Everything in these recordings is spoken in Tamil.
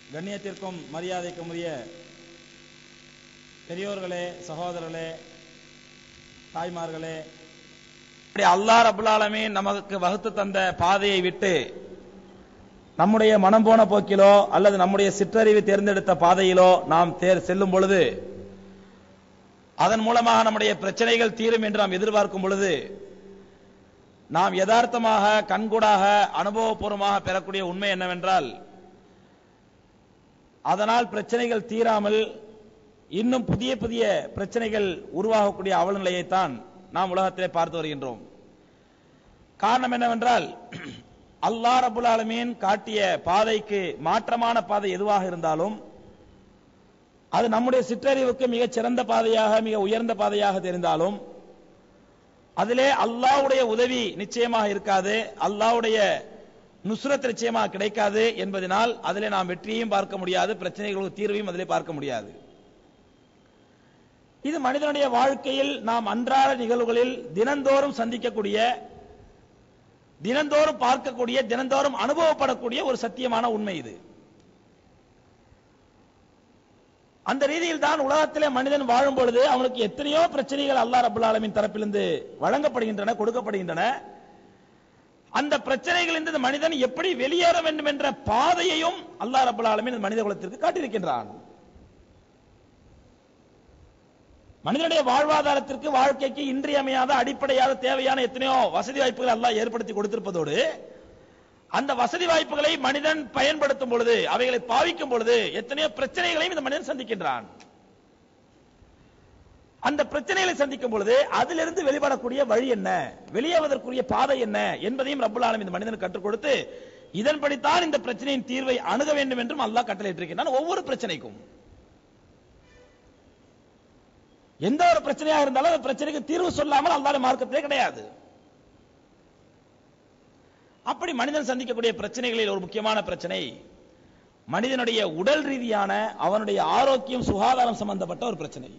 கண்ணியத்திற்கும் மரியாதைக்கும் உரிய பெரியோர்களே சகோதரர்களே தாய்மார்களே இப்படி அல்லாஹ் ரபுல் ஆலமீன் நமக்கு வகுத்து தந்த பாதையை விட்டு நம்முடைய மனம் போன போக்கிலோ அல்லது நம்முடைய சிற்றறிவு தேர்ந்தெடுத்த பாதையிலோ நாம் தேர் செல்லும் பொழுது அதன் மூலமாக நம்முடைய பிரச்சனைகள் தீரும் என்று நாம் எதிர்பார்க்கும் பொழுது நாம் யதார்த்தமாக கண்கூடாக அனுபவபூர்வமாக பெறக்கூடிய உண்மை என்னவென்றால் அதனால் பிரச்சனைகள் தீராமல் இன்னும் புதிய புதிய பிரச்சனைகள் உருவாகக்கூடிய அவலநிலையைத்தான் நாம் உலகத்திலே பார்த்து வருகின்றோம் காரணம் என்னவென்றால் அல்லாஹ் ரபுல் ஆலமீன் காட்டிய பாதைக்கு மாற்றமான பாதை எதுவாக இருந்தாலும் அது நம்முடைய சிற்றறிவுக்கு மிகச் சிறந்த பாதையாக மிக உயர்ந்த பாதையாக தெரிந்தாலும் அதிலே அல்லாஹ்வுடைய உதவி நிச்சயமாக இருக்காது அல்லாஹ்வுடைய நுஸ்ரத் நிச்சயமாக கிடைக்காது என்பதனால் அதிலே நாம் வெற்றியையும் பார்க்க முடியாது பிரச்சனைகளுக்கு தீர்வையும் அதிலே பார்க்க முடியாது இது மனிதனுடைய வாழ்க்கையில் நாம் அன்றாட நிகழ்வுகளில் தினந்தோறும் சந்திக்கக்கூடிய தினந்தோறும் பார்க்கக்கூடிய தினந்தோறும் அனுபவப்படக்கூடிய ஒரு சத்தியமான உண்மை இது அந்த ரீதியில் தான் உலகத்திலே மனிதன் வாழும் பொழுது அவனுக்கு எத்தனையோ பிரச்சனைகள் அல்லாஹ் ரபுல் ஆலமின் தரப்பிலிருந்து வழங்கப்படுகின்றன கொடுக்கப்படுகின்றன அந்த பிரச்சனைகளிலிருந்து இந்த மனிதன் எப்படி வெளியேற வேண்டும் என்ற பாதையையும் அல்லாஹ் ரபுல் ஆலமின் இந்த மனித குலத்திற்கு காட்டியிருக்கின்றான் மனிதனுடைய வாழ்வாதாரத்திற்கு வாழ்க்கைக்கு இன்றியமையாத அடிப்படையாத தேவையான எத்தனையோ வசதி வாய்ப்புகள் அல்லாஹ் ஏற்படுத்தி கொடுத்திருப்பதோடு அந்த வசதி வாய்ப்புகளை மனிதன் பயன்படுத்தும் பொழுது அவைகளை பாவிக்கும் பொழுது எத்தனையோ பிரச்சனைகளையும் இந்த மனிதன் சந்திக்கின்றான் அந்த பிரச்சனைகளை சந்திக்கும் பொழுது அதிலிருந்து வெளிப்படக்கூடிய வழி என்ன வெளியேவதற்குரிய பாதை என்ன என்பதையும் ரப்புல் ஆலமீன் இந்த மனிதனுக்கு கற்றுக் கொடுத்து இதன்படித்தான் இந்த பிரச்சனையின் தீர்வை அணுக வேண்டும் என்றும் அல்லாஹ் கட்டளையிட்டிருக்கின்றான் ஒவ்வொரு பிரச்சனைக்கும் எந்த ஒரு பிரச்சனையாக இருந்தாலும் அந்த பிரச்சனைக்கு தீர்வு சொல்லாமல் அல்லாஹ் மார்க்கத்திலே கிடையாது அப்படி மனிதன் சந்திக்கக்கூடிய பிரச்சனைகளில் ஒரு முக்கியமான பிரச்சனை மனிதனுடைய உடல் ரீதியான அவனுடைய ஆரோக்கியம் சுகாதாரம் சம்பந்தப்பட்ட ஒரு பிரச்சனை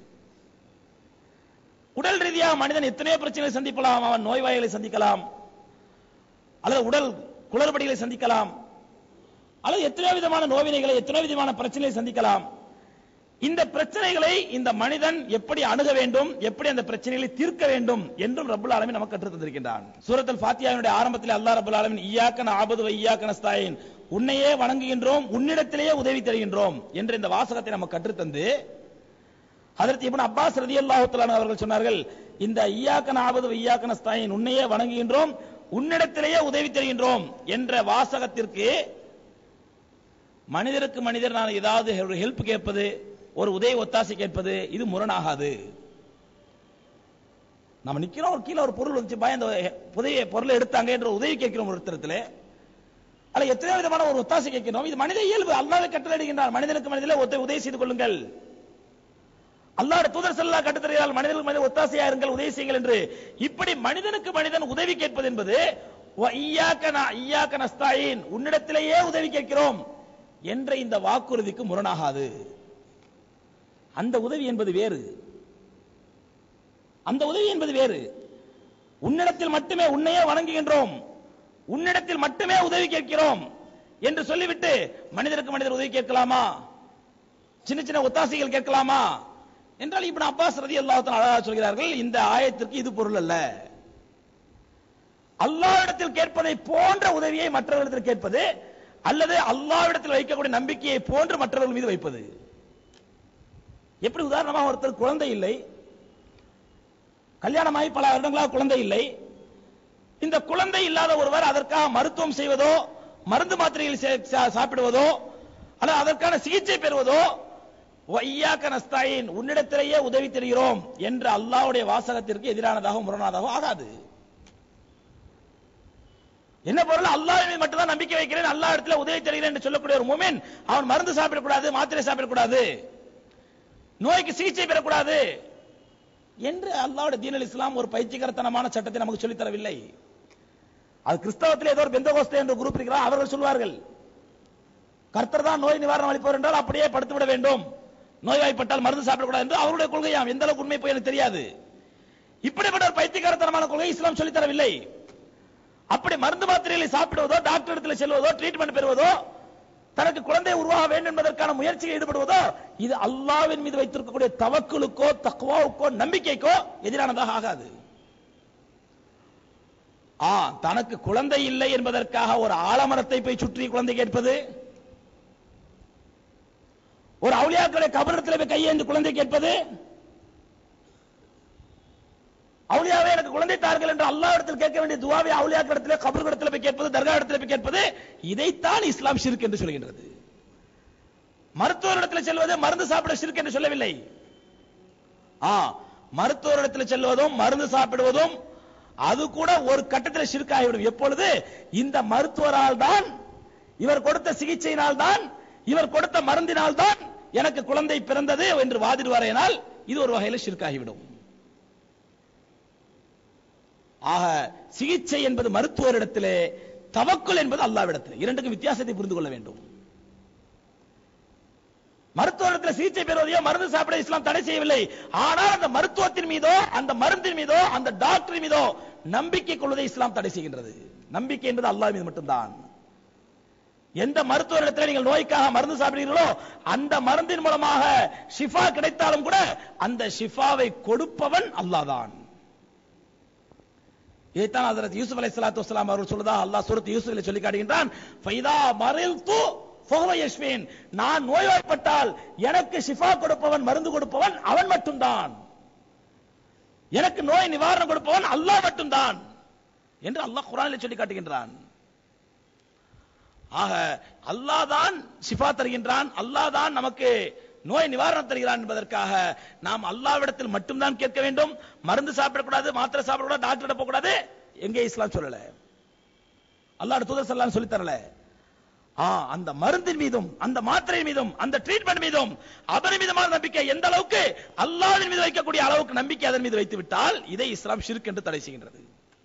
உடல் ரீதியாக மனிதன் எத்தனையோ பிரச்சனைகளை சந்திக்கலாம் அவன் நோய்வாய்களை சந்திக்கலாம் அல்லது உடல் குளறுபடிகளை சந்திக்கலாம் அல்லது எத்தனையோ விதமான நோவினைகளை எத்தனையோ விதமான பிரச்சனைகளை சந்திக்கலாம் இந்த பிரச்சனைகளை இந்த மனிதன் எப்படி அணுக வேண்டும் எப்படி அந்த பிரச்சனைகளை தீர்க்க வேண்டும் என்றும் ரப்புல் ஆலமீன் நமக்கு கற்றுத் தந்திருக்கின்றான் சூரத்துல் ஃபாத்தியாவினுடைய ஆரம்பத்தில் அல்லாஹ் ரப்புல் ஆலமீன் இய்யாக்க ஆபது இய்யாக்க நஸ்தாயின் உன்னையே வணங்குகின்றோம் உன்னிடத்திலேயே உதவி தருகின்றோம் என்ற இந்த வாசகத்தை நமக்கு கற்றுத்தந்து ஹதரத் இப்னு அப்பாஸ் ரலியல்லாஹு தஆலா அவர்கள் சொன்னார்கள் இந்த இய்யாக்க ஆபது இய்யாக்க நஸ்தாயின் உன்னையே வணங்குகின்றோம் உன்னிடத்திலேயே உதவி தருகின்றோம் என்ற வாசகத்திற்கு மனிதருக்கு மனிதர் நான் ஏதாவது ஒரு ஹெல்ப் கேட்பது ஒரு உதவி ஒத்தாசை கேட்பது இது முரணாகாது நம்ம நிக்கிறோம் ஒரு கீழே ஒரு பொருள் வந்துச்சு பயம் அந்த புதிய பொருளை எடுத்தாங்க என்ற உதவி கேட்கிறோம் ஒரு இடத்துல அல்ல எத்தனையோ விதமான ஒரு ஒத்தாசை கேட்கிறோம் இது மனித இயல்பு அல்லாஹ் கட்டளையிடுகின்றார் மனிதனுக்கு மனிதனிலே ஒத்த உதவி செய்து கொள்ளுங்கள் அல்லாஹ் தூதர் செல்லா கட்டுத்தருகிறார் மனிதனுக்கு மனித ஒத்தாசையா இருங்கள் உதவி செய்யுங்கள் என்று இப்படி மனிதனுக்கு மனிதன் உதவி கேட்பது என்பது உன்னிடத்திலேயே உதவி கேட்கிறோம் என்ற இந்த வாக்குறுதிக்கு முரணாகாது அந்த உதவி என்பது வேறு அந்த உதவி என்பது வேறு உன்னிடத்தில் மட்டுமே உன்னையே வணங்குகின்றோம் உன்னிடத்தில் மட்டுமே உதவி கேட்கிறோம் என்று சொல்லிவிட்டு மனிதருக்கு மனிதர் உதவி கேட்கலாமா சின்ன சின்ன ஒத்தாசைகள் கேட்கலாமா என்றால் இப்ப அப்பாஸ் ரதி அல்லாஹ் அழகா சொல்கிறார்கள் இந்த ஆயத்திற்கு இது பொருள் அல்ல அல்லாஹ்விடத்தில் கேட்பதை போன்ற உதவியை மற்றவர்களிடத்தில் கேட்பது அல்லது அல்லாஹ்விடத்தில் வைக்கக்கூடிய நம்பிக்கையை போன்று மற்றவர்கள் மீது வைப்பது எப்படி உதாரணமாக ஒருத்தர் குழந்தை இல்லை கல்யாணமாகி பல வருடங்களாக குழந்தை இல்லை இந்த குழந்தை இல்லாத ஒருவர் அதற்காக மருத்துவம் செய்வதோ மருந்து மாத்திரைகள் சாப்பிடுவதோ அல்லது அதற்கான சிகிச்சை பெறுவதோ ஐயாக்க நஸ்தாயின் உன்னிடத்திலேயே உதவி தருகிறோம் என்ற அல்லாவுடைய வாசகத்திற்கு எதிரானதாக முரணாதாக ஆகாது என்ன பொருள் அல்லாஹ் மீது மட்டும்தான் நம்பிக்கை வைக்கிறேன் அல்லா இடத்துல உதவி தருகிறேன் என்று சொல்லக்கூடிய ஒரு மூமின் அவன் மருந்து சாப்பிடக்கூடாது மாத்திரை சாப்பிடக்கூடாது நோய்க்கு சிகிச்சை பெறக்கூடாது என்று அல்லாவோட தீனல் இஸ்லாம் ஒரு பயிற்சிகரத்தனமான சட்டத்தை நமக்கு சொல்லித் தரவில்லை அது கிறிஸ்தவத்தில் ஏதோ ஒரு பெந்தகோஸ்தே என்ற குரூப் இருக்கிறார் அவர்கள் சொல்வார்கள் கர்த்தர் தான் நோய் நிவாரணம் அளிப்பவர் என்றால் அப்படியே படுத்து விட வேண்டும் நோய்வாய்ப்பட்டால் மருந்து சாப்பிடக்கூடாது என்று அவருடைய கொள்கையாம் எந்த அளவுக்கு உண்மை போய் எனக்கு தெரியாது இப்படிப்பட்ட ஒரு பைத்தியகாரத்தனமான கொள்கை இஸ்லாம் சொல்லித் தரவில்லை அப்படி மருந்து மாத்திரைகளை சாப்பிடுவதோ டாக்டர் இடத்துல செல்வதோ ட்ரீட்மெண்ட் பெறுவதோ தனக்கு குழந்தை உருவாக வேண்டும் என்பதற்கான முயற்சியில் ஈடுபடுவதோ இது அல்லாவின் மீது வைத்திருக்கக்கூடிய தவக்குலுக்கோ தக்குவாவுக்கோ நம்பிக்கைக்கோ எதிரானதாக ஆகாது ஆ தனக்கு குழந்தை இல்லை என்பதற்காக ஒரு ஆலமரத்தை போய் சுற்றி குழந்தை கேட்பது ஒரு அவுளியாக்களை கபரத்தில் போய் கையேந்து குழந்தை கேட்பது அவுளியாவே எனக்கு குழந்தை தார்கள் என்று அல்லாஹ் இடத்தில் கேட்க வேண்டிய துவாவை அவுளியாக்கள் இடத்துல கபர் இடத்துல போய் கேட்பது தர்கா இடத்துல போய் கேட்பது இதைத்தான் இஸ்லாம் ஷிர்க் என்று சொல்கின்றது மருத்துவர் இடத்துல செல்வது மருந்து சாப்பிட ஷிர்க் என்று சொல்லவில்லை ஆ மருத்துவர் இடத்துல செல்வதும் மருந்து சாப்பிடுவதும் அது கூட ஒரு கட்டத்தில் ஷிர்க் ஆகிவிடும் எப்பொழுது இந்த மருத்துவரால் தான் இவர் கொடுத்த சிகிச்சையினால் தான் இவர் கொடுத்த மருந்தினால் தான் எனக்கு குழந்தை பிறந்தது என்று வாதிடுவாரேனால் இது ஒரு வகையில் ஷிர்க் ஆகிவிடும் ஆக சிகிச்சை என்பது மருத்துவரிடத்திலே தவக்குல் என்பது அல்லாவிடத்திலே இரண்டுக்கும் வித்தியாசத்தை புரிந்து கொள்ள வேண்டும் மருத்துவரிடத்தில் சிகிச்சை பெறுவதையோ மருந்து சாப்பிட இஸ்லாம் தடை செய்யவில்லை ஆனால் அந்த மருத்துவத்தின் மீதோ அந்த மருந்தின் மீதோ அந்த டாக்டர் மீதோ நம்பிக்கை கொள்வதை இஸ்லாம் தடை செய்கின்றது நம்பிக்கை என்பது அல்லாஹ் மீது மட்டும்தான் எந்த மருத்துவரிடத்தில் நீங்கள் நோய்க்காக மருந்து சாப்பிடுகிறீர்களோ அந்த மருந்தின் மூலமாக ஷிஃபா கிடைத்தாலும் கூட அந்த ஷிஃபாவை கொடுப்பவன் அல்லாஹ் தான் இதைத்தான் ஹஜரத் யூசுப் அலைஹிஸ்ஸலாத்து வஸ்ஸலாம் அவர்கள் சொல்றதா அல்லாஹ் சூரத் யூசுஃபில் சொல்லி காட்டுகின்றான் ஃபைதா மரில்து ஃபஹுவ யஷ்ஃபீன் நான் நோய்வாய்ப்பட்டால் எனக்கு ஷிஃபா கொடுப்பவன் மருந்து கொடுப்பவன் அவன் மட்டும்தான் எனக்கு நோய் நிவாரணம் கொடுப்பவன் அல்லாஹ் மட்டும்தான் என்று அல்லாஹ் குர்ஆனில் சொல்லி காட்டுகின்றான் ஆக அல்லாஹ் தான் ஷிஃபா தருகின்றான் அல்லாஹ் தான் நமக்கு நோய் நிவாரணம் தருகிறான் என்பதற்காக நாம் அல்லாவிடத்தில் மட்டும்தான் கேட்க வேண்டும் மருந்து சாப்பிடக்கூடாது மாத்திரை சாப்பிடக்கூடாது டாக்டர் போக கூடாது எங்கே இஸ்லாம் சொல்லல அல்லாஹ் தூதர் ஸல்லல்லாஹு சொல்லி தரல ஆ அந்த மருந்தின் மீதும் அந்த மாத்திரை மீதும் அந்த ட்ரீட்மெண்ட் மீதும் அதன் மீதுமான நம்பிக்கை எந்த அளவுக்கு அல்லாஹ்வின் மீது வைக்கக்கூடிய அளவுக்கு நம்பிக்கை அதன் மீது வைத்து விட்டால் இதை இஸ்லாம் ஷிர்க் என்று தடை செய்கின்றது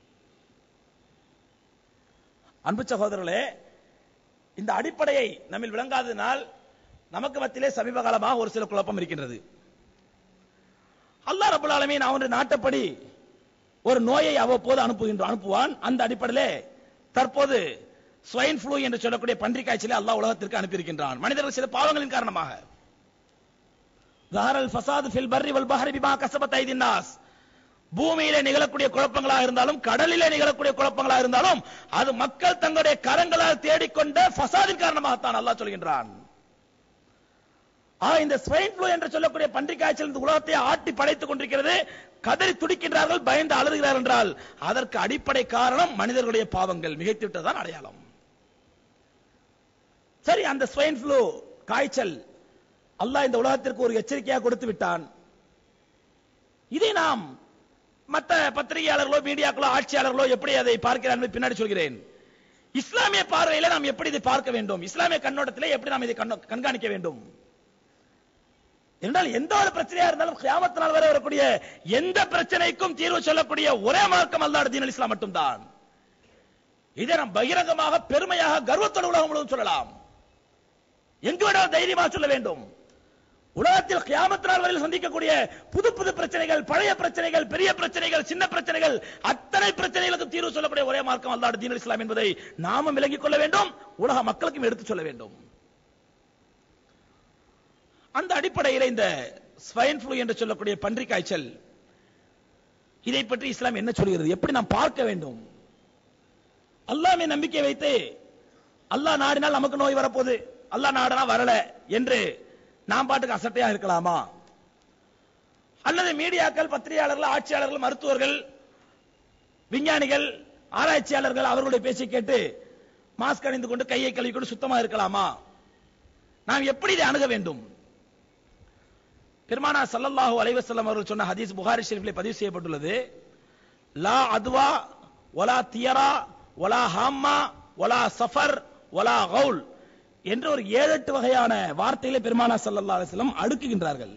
அன்பு சகோதரர்களே இந்த அடிப்படையை நம்மில் விளங்காததினால் நமக்கு மத்தியிலே சமீப காலமாக ஒரு சில குழப்பம் இருக்கின்றது அல்லாஹ் ரப்பல் ஆலமீன் அவனுடைய நாட்டப்படி ஒரு நோயை அவ்வப்போது அனுப்புகின்ற அனுப்புவான் அந்த அடிப்படையிலே தற்போது ஸ்வைன் ஃப்ளூ என்று சொல்லக்கூடிய பன்றி காய்ச்சலை அல்லாஹ் உலகத்திற்கு அனுப்பியிருக்கின்றான் மனிதர்கள் சில பாவங்களின் காரணமாக ஜஹரல் ஃபசாத் ஃபில் பர்ரி வல் பஹரி பிமா கஸபத் ஐதின் நாஸ் பூமியிலே நிகழக்கூடிய குழப்பங்களாக இருந்தாலும் கடலிலே நிகழக்கூடிய குழப்பங்களாக இருந்தாலும் அது மக்கள் தங்களுடைய கரங்களால் தேடிக்கொண்ட ஃபசாதின் காரணமாகத்தான் அல்லாஹ் சொல்கின்றான் ஆ இந்த ஸ்வைன் ஃப்ளூ என்று சொல்லக்கூடிய பன்றி காய்ச்சல் இந்த உலகத்தை ஆட்டி படைத்துக் கொண்டிருக்கிறது கதறி துடிக்கின்றார்கள் பயந்து அலறுகிறார்கள் என்றால் அதற்கு அடிப்படை காரணம் மனிதர்களுடைய பாவங்கள் மிகைத்து விட்டதுதான் அடையாளம் சரி அந்த ஸ்வைன் ஃப்ளூ காய்ச்சல் அல்லாஹ் இந்த உலகத்திற்கு ஒரு எச்சரிக்கையாக கொடுத்து விட்டான் இதை நாம் மற்ற பத்திரிகையாளர்களோ மீடியாக்களோ ஆட்சியாளர்களோ எப்படி அதை பார்க்கிறார்கள் பின்னாடி சொல்கிறேன் இஸ்லாமிய பார்வையில நாம் எப்படி இதை பார்க்க வேண்டும் இஸ்லாமிய கண்ணோட்டத்திலே எப்படி நாம் இதை கண்ணோ- கண்காணிக்க வேண்டும் என்றால் எந்த ஒரு பிரச்சனையா இருந்தாலும் கியாமத் நாள் வரை வரக்கூடிய எந்த பிரச்சனைக்கும் தீர்வு சொல்லக்கூடிய ஒரே மார்க்கம் அல்லாஹ் தீன் இஸ்லாம் மட்டும்தான் இதை நாம் பகிரங்கமாக பெருமையாக கர்வத்தோடு உலகம் முழுவதும் சொல்லலாம் எங்கு வேணாலும் தைரியமாக சொல்ல வேண்டும் உலகத்தில் கியாமத் நாள் வரையில் சந்திக்கக்கூடிய புது புது பிரச்சனைகள் பழைய பிரச்சனைகள் பெரிய பிரச்சனைகள் சின்ன பிரச்சனைகள் அத்தனை பிரச்சனைகளுக்கும் தீர்வு சொல்லக்கூடிய ஒரே மார்க்கம் அல்லாஹ் தீன் இஸ்லாம் என்பதை நாமும் விளங்கிக் கொள்ள வேண்டும் உலக மக்களுக்கும் எடுத்துச் சொல்ல வேண்டும் அந்த அடிப்படையில் இந்த ஸ்வைன் ஃப்ளூ என்று சொல்லக்கூடிய பன்றி காய்ச்சல் இதை பற்றி இஸ்லாம் என்ன சொல்கிறது எப்படி நாம் பார்க்க வேண்டும் அல்லாஹ் மீது நம்பிக்கை வைத்து அல்லாஹ் நாடினால் நமக்கு நோய் வரப்போகுது அல்லாஹ் நாடினா வரல என்று நாம் பாட்டுக்கு அசட்டையா இருக்கலாமா அல்லது மீடியாக்கள் பத்திரிகையாளர்கள் ஆட்சியாளர்கள் மருத்துவர்கள் விஞ்ஞானிகள் ஆராய்ச்சியாளர்கள் அவர்களுடைய பேச்சை கேட்டு மாஸ்க் அணிந்து கொண்டு கையை கழுவிக்கொண்டு சுத்தமா இருக்கலாமா நாம் எப்படி இதை அணுக வேண்டும் பெருமானா ஸல்லல்லாஹு அலைஹி வஸல்லம் அவர்கள் சொன்ன ஹதீஸ் புகாரி ஷெரீஃபிலே பதிவு செய்யப்பட்டுள்ளது லா அதுவா வலா தியரா வலா ஹாம்மா வலா சஃபர் வலா கவுல் என்று ஒரு ஏழு எட்டு வகையான வார்த்தைகளை பெருமானா ஸல்லல்லாஹு அலைஹி வஸல்லம் அடுக்குகின்றார்கள்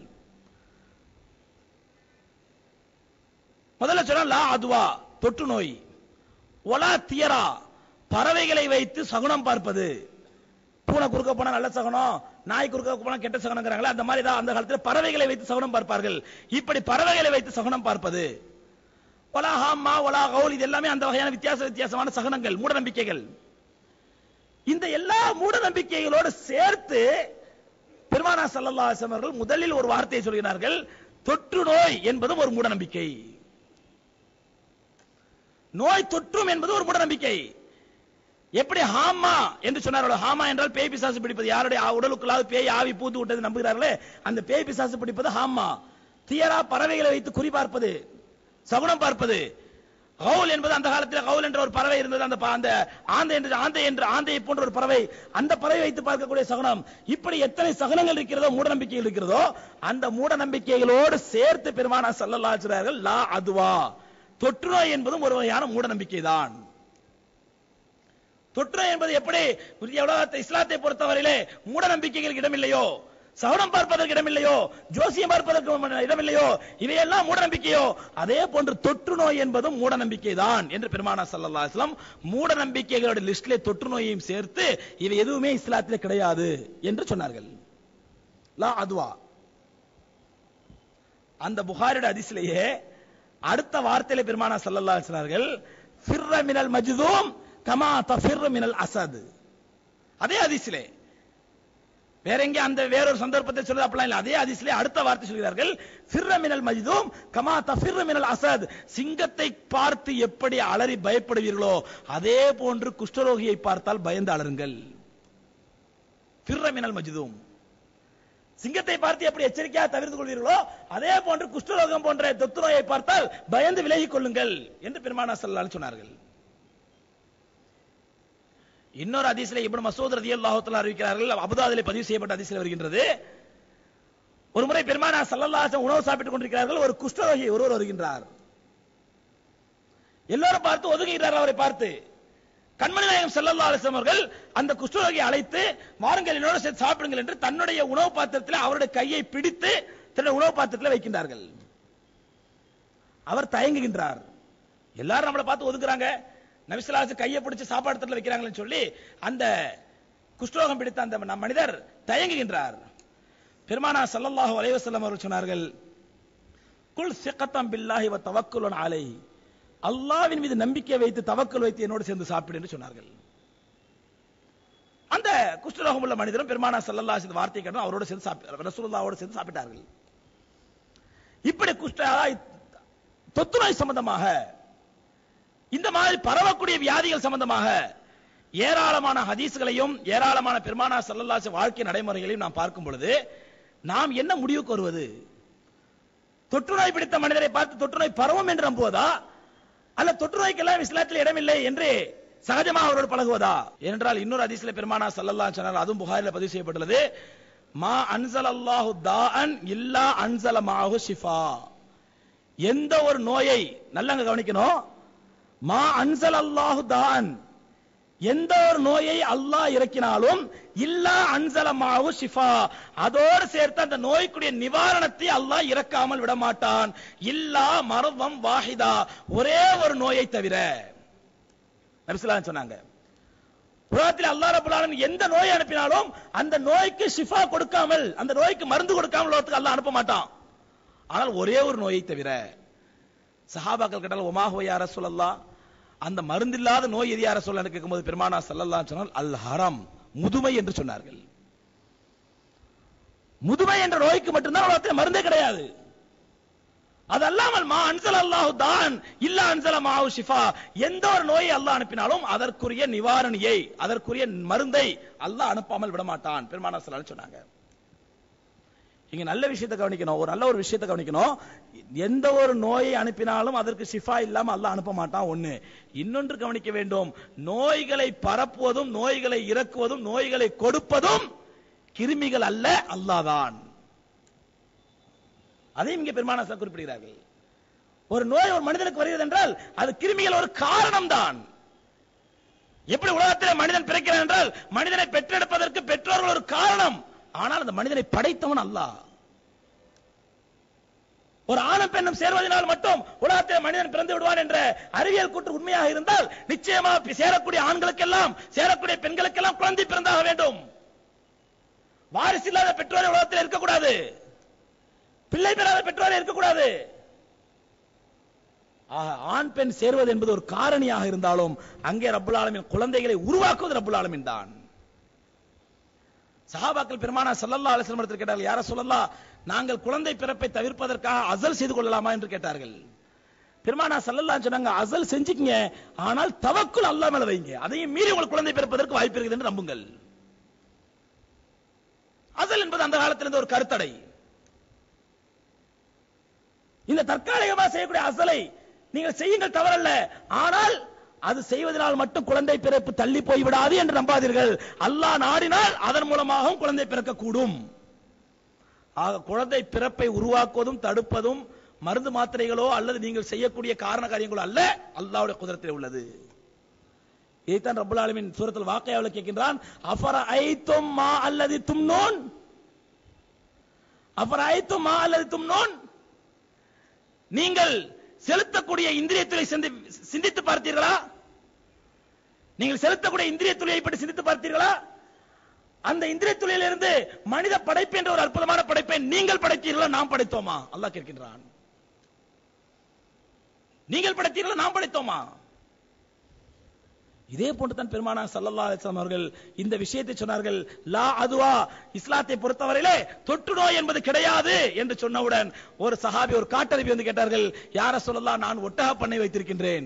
முதல்ல சொன்னா லா அதுவா தொற்று நோய் ஒலா தியரா பறவைகளை வைத்து சகுனம் பார்ப்பது பூனை குறுக்க போனா நல்ல சகுனம் நாய் குறுக்க போனா கெட்ட சகுனங்கிறாங்களே அந்த மாதிரி தான் அந்த காலத்தில் பறவைகளை வைத்து சகுனம் பார்ப்பார்கள் இப்படி பறவைகளை வைத்து சகுனம் பார்ப்பது ஒலா ஹாம்மா ஒலா கவுல் இது எல்லாமே அந்த வகையான வித்தியாச வித்தியாசமான சகுனங்கள் மூட நம்பிக்கைகள் இந்த எல்லா மூட நம்பிக்கைகளோடு சேர்த்து பெருமானா சல்லல்லா அவர்கள் முதலில் ஒரு வார்த்தையை சொல்கிறார்கள் தொற்று நோய் என்பதும் ஒரு மூட நம்பிக்கை நோய் தொற்றும் என்பது ஒரு மூட நம்பிக்கை எப்படி ஹாமா என்று சொன்னார்கள் ஹாமா என்றால் பேய் பிசாசு பிடிப்பது யாருடைய உடலுக்குள்ளாவது பேய் ஆவி பூத்து விட்டது நம்புகிறார்களே அந்த பேய் பிசாசு பிடிப்பது ஹாமா தியரா பறவைகளை வைத்து குறி பார்ப்பது சகுனம் பார்ப்பது கவுல் என்பது அந்த காலத்தில் கவுல் என்ற ஒரு பறவை இருந்தது அந்த ப- அந்த ஆந்தை என்று ஆந்தை என்று ஆந்தையை போன்ற ஒரு பறவை அந்த பறவை வைத்து பார்க்கக்கூடிய சகுனம் இப்படி எத்தனை சகுனங்கள் இருக்கிறதோ மூட நம்பிக்கைகள் இருக்கிறதோ அந்த மூட நம்பிக்கைகளோடு சேர்த்து பெருமானா சல்லல்லா சொல்றார்கள் லா அதுவா தொற்று நோய் என்பதும் ஒரு வகையான மூட நம்பிக்கை தான் தொற்று என்பது எப்படி புதிய உலகத்தை இஸ்லாத்தை பொறுத்தவரையிலே மூட நம்பிக்கைகளுக்கு இடமில்லையோ சவனம் பார்ப்பதற்கு இடமில்லையோ ஜோசியம் பார்ப்பதற்கு இடமில்லையோ இவையெல்லாம் மூட நம்பிக்கையோ அதே போன்று தொற்று நோய் என்பதும் மூட நம்பிக்கை தான் என்று பெருமானா சல்லல்லாஹு அலைஹி வஸல்லம் மூட நம்பிக்கைகளோட லிஸ்ட்ல தொற்று நோயையும் சேர்த்து இவை எதுவுமே இஸ்லாத்திலே கிடையாது என்று சொன்னார்கள் லா அதுவா அந்த புகாரிட அதிசிலேயே அடுத்த வார்த்தையில பெருமானா சல்லல்லாஹு அலைஹி சொன்னார்கள் ஃபிர்ர மினல் மஜ்தூம் கமா தஃபிர்ர மினல் அசத் அதே ஹதீஸிலே வேற எங்க அந்த வேறொரு சந்தர்ப்பத்தை சொல்றது அப்படிலாம் இல்ல அதே ஹதீஸ்ல அடுத்த வார்த்தை சொல்கிறார்கள் ஃபிர்ர மினல் மஜ்தூம் கமா தஃபிர்ர மினல் அசத் சிங்கத்தை பார்த்து எப்படி அலறி பயப்படுவீர்களோ அதே போன்று குஷ்டரோகியை பார்த்தால் பயந்து அலறுங்கள் ஃபிர்ர மினல் மஜ்தூம் சிங்கத்தை பார்த்து எப்படி எச்சரிக்கையாக தவிர்த்து கொள்வீர்களோ அதே போன்று குஷ்டரோகம் போன்ற தொத்து நோயை பார்த்தால் பயந்து விலகிக் கொள்ளுங்கள் என்று பெருமானா ஸல்லல்லாஹு சொன்னார்கள் இன்னொரு ஹதீஸ்ல இப்னு மசூத் ரலியல்லாஹு தஆலா அறிவிக்கிறார்கள் அபுதாபிலே பதிவு செய்யப்பட்ட ஹதீஸ்ல வருகின்றது ஒரு முறை பெருமானா ஸல்லல்லாஹு அலைஹி வஸல்லம் உணவு சாப்பிட்டுக் கொண்டிருக்கிறார்கள் ஒரு குஷ்டரோகி ஒருவர் வருகின்றார் எல்லாரும் பார்த்து ஒதுங்குகிறார்கள் அவரை பார்த்து கண்மணி நாயகம் ஸல்லல்லாஹு அலைஹி வஸல்லம் அவர்கள் அந்த குஷ்டரோகியை அழைத்து வாருங்கள் என்னோட சேர்த்து சாப்பிடுங்கள் என்று தன்னுடைய உணவு பாத்திரத்தில் அவருடைய கையை பிடித்து தன்னுடைய உணவு பாத்திரத்தில் வைக்கின்றார்கள் அவர் தயங்குகின்றார் எல்லாரும் நம்மளை பார்த்து ஒதுக்குறாங்க நபிசுல்லாசு கையை பிடிச்சு சாப்பாடு தட்டில் வைக்கிறாங்கன்னு சொல்லி அந்த குஷ்டரோகம் பிடித்த அந்த நம் மனிதர் தயங்குகின்றார் பெருமானா ஸல்லல்லாஹு அலைஹி வஸல்லம் அவர்கள் சொன்னார்கள் குல் சிக்கத்தம் பில்லாஹி வ தவக்குலன் அலைஹி அல்லாஹ்வின் மீது நம்பிக்கை வைத்து தவக்கல் வைத்து என்னோடு சேர்ந்து சாப்பிடு என்று சொன்னார்கள் அந்த குஷ்டரோகம் உள்ள மனிதரும் பெருமானா ஸல்லல்லாஹு அலைஹி வஸல்லம் வார்த்தை கேட்டு அவரோடு சேர்ந்து சாப்பிட்டார் ரசூலுல்லாஹ்வோடு சேர்ந்து சாப்பிட்டார்கள் இப்படி குஷ்ட தொத்து நோய் சம்பந்தமாக இந்த மாதிரி பரவக்கூடிய வியாதிகள் சம்பந்தமாக ஏராளமான ஹதீஸ்களையும் ஏராளமான பெருமானா ஸல்லல்லாஹு வாழ்க்கை நடைமுறைகளையும் நாம் பார்க்கும் பொழுது நாம் என்ன முடிவுக்கு வருவது தொற்று நோய் பிடித்த மனிதரை பார்த்து தொற்று நோய் பரவும் என்று நம்புவதா அல்ல தொற்று நோய்க்கெல்லாம் இஸ்லாத்தில் இடமில்லை என்று சகஜமாக அவரோடு பழகுவதா ஏனென்றால் இன்னொரு ஹதீஸ்ல பெருமானா ஸல்லல்லாஹு சொன்னார் அதுவும் புகாரில் பதிவு செய்யப்பட்டுள்ளது மா அன்சல் அல்லாஹு தாஅன் இல்லா அன்சல மாஹு ஷிஃபா எந்த ஒரு நோயை நல்லங்க கவனிக்கணும் மா அன்சல் அல்லாஹு தான் எந்த ஒரு நோயை அல்லாஹ் இறக்கினாலும் இல்லா அன்சலமாவு ஷிஃபா அதோடு சேர்த்து அந்த நோய்க்குடைய நிவாரணத்தை அல்லாஹ் இறக்காமல் விட மாட்டான் இல்லா மரவம் வாஹிதா ஒரே ஒரு நோயை தவிர நபிசுல்லாஹ் சொன்னாங்க உலகத்தில் அல்லாஹ் ரப்பல் ஆலமீன் எந்த நோய் அனுப்பினாலும் அந்த நோய்க்கு ஷிஃபா கொடுக்காமல் அந்த நோய்க்கு மருந்து கொடுக்காமல் உலகத்துக்கு அல்லாஹ் அனுப்ப மாட்டான் ஆனால் ஒரே ஒரு நோயை தவிர சஹாபாக்கள் கேட்டால் ஒமாஹோ யார சொல்லலாம் அந்த மருந்தில்லாத நோய் எது யார சொல்ல கேட்கும்போது பெருமானா சல்லல்லாஹு சொன்னால் அல் ஹரம் முதுமை என்று சொன்னார்கள் முதுமை என்ற நோய்க்கு மட்டும்தான் உலகத்தில் மருந்தே கிடையாது அது அல்லாமல் மா அன்சல் அல்லாஹு தான் இல்ல அன்சல மாவு ஷிஃபா எந்த ஒரு நோயை அல்லாஹ் அனுப்பினாலும் அதற்குரிய நிவாரணியை அதற்குரிய மருந்தை அல்லாஹ் அனுப்பாமல் விட மாட்டான் பெருமானா ஸல்லல்லாஹு சொன்னாங்க இங்க நல்ல விஷயத்தை கவனிக்கணும் ஒரு நல்ல ஒரு விஷயத்தை கவனிக்கணும் எந்த ஒரு நோயை அனுப்பினாலும் அதற்கு ஷிஃபா இல்லாம அல்லாஹ் அனுப்ப மாட்டான் ஒண்ணு இன்னொன்று கவனிக்க வேண்டும் நோய்களை பரப்புவதும் நோய்களை இறக்குவதும் நோய்களை கொடுப்பதும் கிருமிகள் அல்ல அல்லாஹ் தான் அதையும் இங்கே பெருமான குறிப்பிடுகிறார்கள் ஒரு நோய் ஒரு மனிதனுக்கு வருகிறது என்றால் அது கிருமிகள் ஒரு காரணம் தான் எப்படி உலகத்தில் மனிதன் பிறக்கிறான் என்றால் மனிதனை பெற்றெடுப்பதற்கு பெற்றோர்கள் ஒரு காரணம் ஆனால் அந்த மனிதனை படைத்தவன் அல்லாஹ் ஒரு ஆணும் பெண்ணும் சேர்வதனால் மட்டும் உலகத்தில் மனிதன் பிறந்து விடுவான் என்ற அறிவியல் கூற்று உண்மையாக இருந்தால் நிச்சயமா சேரக்கூடிய ஆண்களுக்கெல்லாம் சேரக்கூடிய பெண்களுக்கெல்லாம் குழந்தை பிறந்தாக வேண்டும் வாரிசு இல்லாத பெற்றோரை உலகத்தில் இருக்கக்கூடாது பிள்ளை பெறாத பெற்றோரை இருக்கக்கூடாது ஆக, ஆண் பெண் சேர்வது என்பது ஒரு காரணியாக இருந்தாலும் அங்கே ரப்புல் ஆலமீன் குழந்தைகளை உருவாக்குவது ரப்புல் ஆலமீன் தான் சஹாபாக்கள் பெருமானா ஸல்லல்லாஹு அலைஹி வஸல்லம் இடத்தில் கேட்டார்கள் யார சொல்லலாம் நாங்கள் குழந்தை பிறப்பை தவிர்ப்பதற்காக அசல் செய்து கொள்ளலாமா என்று கேட்டார்கள் பெருமானா ஸல்லல்லாஹு சொன்னாங்க அசல் செஞ்சுக்கங்க ஆனால் தவக்குல் அல்லாஹ் மேல வைங்க அதையும் மீறி உங்களுக்கு குழந்தை பிறப்பதற்கு வாய்ப்பு இருக்குது என்று நம்புங்கள் அசல் என்பது அந்த காலத்தில் இருந்த ஒரு கருத்தடை இந்த தற்காலிகமா செய்யக்கூடிய அசலை நீங்கள் செய்யுங்கள் தவறல்ல ஆனால் அது செய்வதனால் மட்டும் குழந்தை பிறப்பு தள்ளி போய் விடாது என்று நம்பாதீர்கள் அல்லாஹ் நாடினால் அதன் மூலமாகவும் குழந்தை பிறக்கக்கூடும் ஆக குழந்தை பிறப்பை உருவாக்குவதும் தடுப்பதும் மருந்து மாத்திரைகளோ அல்லது நீங்கள் செய்யக்கூடிய காரண காரியங்களோ அல்ல அல்லாஹ்வுடைய குதிரத்தில் உள்ளது இதைத்தான் ரப்பல் ஆலமீன் சூரத்தில் வாக்கையாவில் கேட்கின்றான் அஃபர ஐத்தும் மா அல்லது தும்னோன் அஃபர ஐத்தும் மா அல்லது தும்னோன் நீங்கள் செலுத்தக்கூடிய இந்திரிய துளை சிந்தி- சிந்தித்து பார்த்தீர்களா நீங்கள் செலுத்தக்கூடிய இந்திரிய துளியை பற்றி சிந்தித்து பார்த்தீர்களா அந்த இந்திரிய துளியிலிருந்து மனித படைப்பு என்ற ஒரு அற்புதமான படைப்பை நீங்கள் படைத்தீர்களா நாம் படைத்தோமா அல்லாஹ் கேட்கின்றான் நீங்கள் படைத்தீர்களா நாம் படைத்தோமா இதே போன்று தான் பெருமானா சல்லல்லா அலிஸ்லாம் அவர்கள் இந்த விஷயத்தை சொன்னார்கள் லா அதுவா இஸ்லாத்தை பொறுத்தவரையிலே தொற்று நோய் என்பது கிடையாது என்று சொன்னவுடன் ஒரு சஹாபி ஒரு காட்டறிவி வந்து கேட்டார்கள் யார சொல்லலாம் நான் ஒட்டக பண்ணை வைத்திருக்கின்றேன்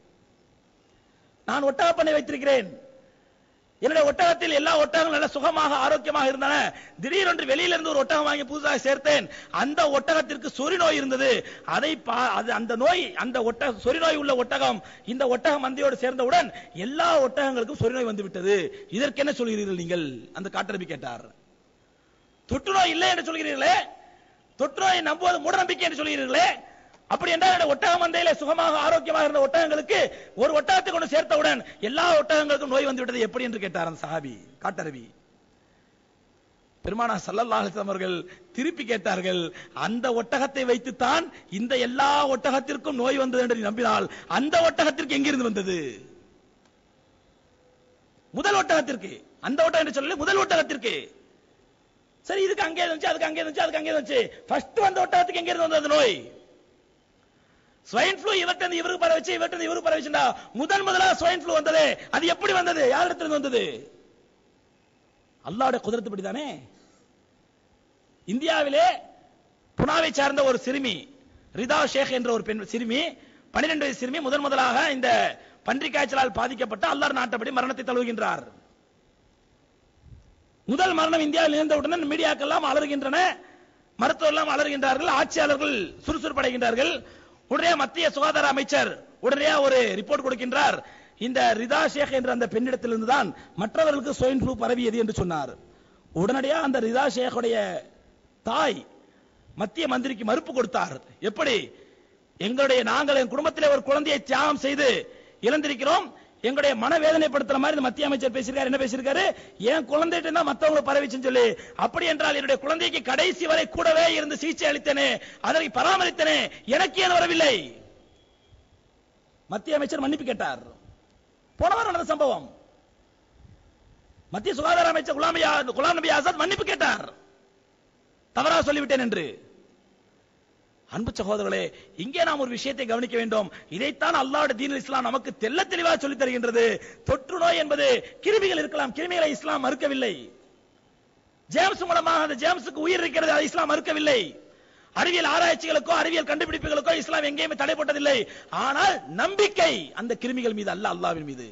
நான் ஒட்டக பண்ணை வைத்திருக்கிறேன் என்னுடைய ஒட்டகத்தில் எல்லா ஒட்டகங்களும் நல்ல சுகமாக ஆரோக்கியமாக இருந்தன திடீரென்று வெளியில இருந்து ஒரு ஒட்டகம் வாங்கி புதுசாக சேர்த்தேன் அந்த ஒட்டகத்திற்கு சொறி நோய் இருந்தது அதை பா- அது அந்த நோய் அந்த ஒட்டக சொறி நோய் உள்ள ஒட்டகம் இந்த ஒட்டக மந்தையோடு சேர்ந்தவுடன் எல்லா ஒட்டகங்களுக்கும் சொறி நோய் வந்து விட்டது இதற்கு என்ன சொல்கிறீர்கள் நீங்கள் அந்த காட்டரபி கேட்டார் தொற்று நோய் இல்லை என்று சொல்கிறீர்களே தொற்று நோயை நம்புவது மூடநம்பிக்கை என்று சொல்கிறீர்களே அப்படி என்றால் என்னுடைய ஒட்டக மந்தையில சுகமாக ஆரோக்கியமாக இருந்த ஒட்டகங்களுக்கு ஒரு ஒட்டகத்தை கொண்டு சேர்த்தவுடன் எல்லா ஒட்டகங்களுக்கும் நோய் வந்து விட்டது எப்படி என்று கேட்டார் அந்த சஹாபி காட்டரவி பெருமானா சல்லல்லாஹு அலைஹி வஸல்லம் அவர்கள் திருப்பி கேட்டார்கள் அந்த ஒட்டகத்தை வைத்துத்தான் இந்த எல்லா ஒட்டகத்திற்கும் நோய் வந்தது என்று நீ நம்பினால் அந்த ஒட்டகத்திற்கு எங்கிருந்து வந்தது முதல் ஒட்டகத்திற்கு அந்த ஒட்டகம் என்று சொல்லல முதல் ஒட்டகத்திற்கு சரி இதுக்கு அங்கே இருந்துச்சு அதுக்கு அங்கே இருந்துச்சு அதுக்கு அங்கே இருந்துச்சு ஃபர்ஸ்ட் வந்த ஒட்டகத்துக்கு எங்க இருந்து வந்தது நோய் ஸ்வைன் ஃப்ளூ இவர்ட்ட இருந்து இவருக்கு பரவச்சு இவர்ட்ட இருந்து இவருக்கு பரவச்சுண்டா முதன் முதலா ஸ்வைன் ஃப்ளூ வந்தது அது எப்படி வந்தது யாரிடத்துல இருந்து வந்தது அல்லாஹ்வுடைய குதிரத்துப்படி தானே இந்தியாவிலே புனாவை சார்ந்த ஒரு சிறுமி ரிதா ஷேக் என்ற ஒரு பெண் சிறுமி 12 வயது சிறுமி முதன் முதலாக இந்த பன்றி காய்ச்சலால் பாதிக்கப்பட்ட அல்லாஹ் நாட்டப்படி மரணத்தை தழுவுகின்றார் முதல் மரணம் இந்தியாவில் நிகழ்ந்தவுடன் மீடியாக்கள் எல்லாம் அலறுகின்றன மருத்துவர் எல்லாம் அலறுகின்றார்கள் ஆட்சியாளர்கள் சுறுசுறுப்படைகின்றார்கள் உடனே மத்திய சுகாதார அமைச்சர் உடனே ஒரு ரிப்போர்ட் கொடுக்கின்றார் இந்த ரிதா ஷேக் என்ற அந்த பெண்ணிடத்திலிருந்து தான் மற்றவர்களுக்கு ஸ்வைன் ஃப்ளூ பரவியது என்று சொன்னார் உடனடியா அந்த ரிதா ஷேக்குடைய தாய் மத்திய மந்திரிக்கு மறுப்பு கொடுத்தார் எப்படி எங்களுடைய நாங்கள் என் குடும்பத்திலே ஒரு குழந்தையை தியாகம் செய்து இழந்திருக்கிறோம் எங்களுடைய மனவேதனைப்படுத்துற மாதிரி இந்த மத்திய அமைச்சர் பேசியிருக்காரு என்ன பேசியிருக்காரு என் குழந்தைகிட்ட தான் மத்தவங்களை பரவிச்சுன்னு சொல்லி அப்படி என்றால் என்னுடைய குழந்தைக்கு கடைசி வரை கூடவே இருந்து சிகிச்சை அளித்தனே அதை பராமரித்தனே எனக்கு ஏன் வரவில்லை மத்திய அமைச்சர் மன்னிப்பு கேட்டார் போன வாரம் நடந்த சம்பவம் மத்திய சுகாதார அமைச்சர் குலாம் நபி ஆ- குலாம் நபி ஆசாத் மன்னிப்பு கேட்டார் தவறாக சொல்லிவிட்டேன் என்று அன்பு சகோதரர்களே இங்கே நாம் ஒரு விஷயத்தை கவனிக்க வேண்டும் இதைத்தான் அல்லாஹ்வுடைய தீன் இஸ்லாம் நமக்கு தெள்ள தெளிவாக சொல்லித் தருகின்றது தொற்று நோய் என்பது கிருமிகள் இருக்கலாம் கிருமிகளை இஸ்லாம் மறுக்கவில்லை ஜேம்ஸ் மூலமாக அந்த ஜேம்ஸுக்கு உயிர் இருக்கிறது அதை இஸ்லாம் மறுக்கவில்லை அறிவியல் ஆராய்ச்சிகளுக்கோ அறிவியல் கண்டுபிடிப்புகளுக்கோ இஸ்லாம் எங்கேயுமே தடை போட்டதில்லை ஆனால் நம்பிக்கை அந்த கிருமிகள் மீது அல்ல அல்லாஹ்வின் மீது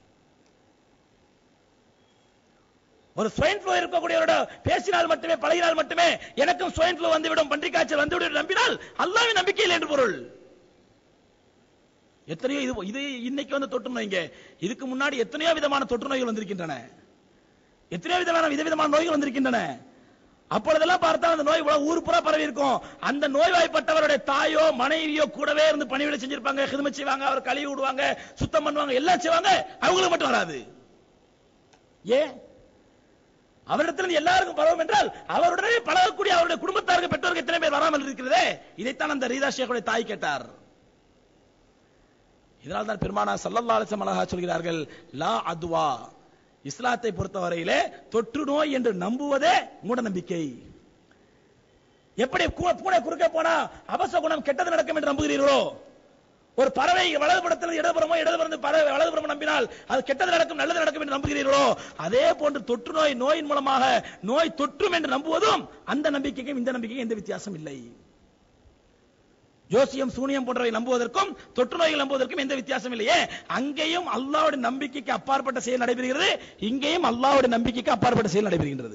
ஒரு ஸ்வைன் ஃப்ளூ இருக்கக்கூடியவரோட பேசினால் மட்டுமே பழகினால் மட்டுமே எனக்கும் ஸ்வைன் ஃப்ளூ வந்துவிடும் பன்றிக் காய்ச்சல் வந்துவிடும் என்று நம்பினால் அல்லாஹ்வின் நம்பிக்கை இல்லை என்று பொருள் எத்தனையோ இது இது இன்னைக்கு வந்து தொற்று நோய்ங்க இதுக்கு முன்னாடி எத்தனையோ விதமான தொற்று நோய்கள் வந்திருக்கின்றன எத்தனையோ விதமான விதவிதமான நோய்கள் வந்திருக்கின்றன அப்பொழுதெல்லாம் பார்த்தா அந்த நோய் இவ்வளவு ஊர் புறா பரவி இருக்கும் அந்த நோய்வாய்ப்பட்டவருடைய தாயோ மனைவியோ கூடவே இருந்து பணிவிடை செஞ்சிருப்பாங்க ஹிதமத் செய்வாங்க அவர் கழுவி விடுவாங்க சுத்தம் பண்ணுவாங்க எல்லாம் செய்வாங்க அவங்களுக்கு மட்டும் வராது ஏன் அவரிடத்தில் இருந்து எல்லாருக்கும் பரவும் என்றால் அவருடனே பழகக்கூடிய அவருடைய குடும்பத்தாருக்கு பெற்றோருக்கு எத்தனை பேர் வராமல் இருக்கிறதே இதைத்தான் அந்த ரீதா ஷேக்குடைய தாய் கேட்டார் இதனால் தான் பெருமானா சல்லல்லா அலிசம் அழகா சொல்கிறார்கள் லா அதுவா இஸ்லாத்தை பொறுத்தவரையிலே தொற்று நோய் என்று நம்புவதே மூட நம்பிக்கை எப்படி கூ- பூனை குறுக்க போனா அபச குணம் கெட்டது நடக்கும் என்று நம்புகிறீர்களோ ஒரு பறவை வலதுபுறத்தில் இடதுபுறமோ இடதுபுறம் பறவை வலதுபுறம் நம்பினால் அது கெட்டது நடக்கும் நல்லது நடக்கும் என்று நம்புகிறீர்களோ அதே போன்று தொற்று நோய் நோயின் மூலமாக நோய் தொற்றும் என்று நம்புவதும் அந்த நம்பிக்கைக்கும் இந்த நம்பிக்கைக்கும் எந்த வித்தியாசம் இல்லை ஜோசியம் சூனியம் போன்றவை நம்புவதற்கும் தொற்று நோய்கள் நம்புவதற்கும் எந்த வித்தியாசம் இல்லையே அங்கேயும் அல்லாஹ்வுடைய நம்பிக்கைக்கு அப்பாற்பட்ட செயல் நடைபெறுகிறது இங்கேயும் அல்லாஹ்வுடைய நம்பிக்கைக்கு அப்பாற்பட்ட செயல் நடைபெறுகின்றது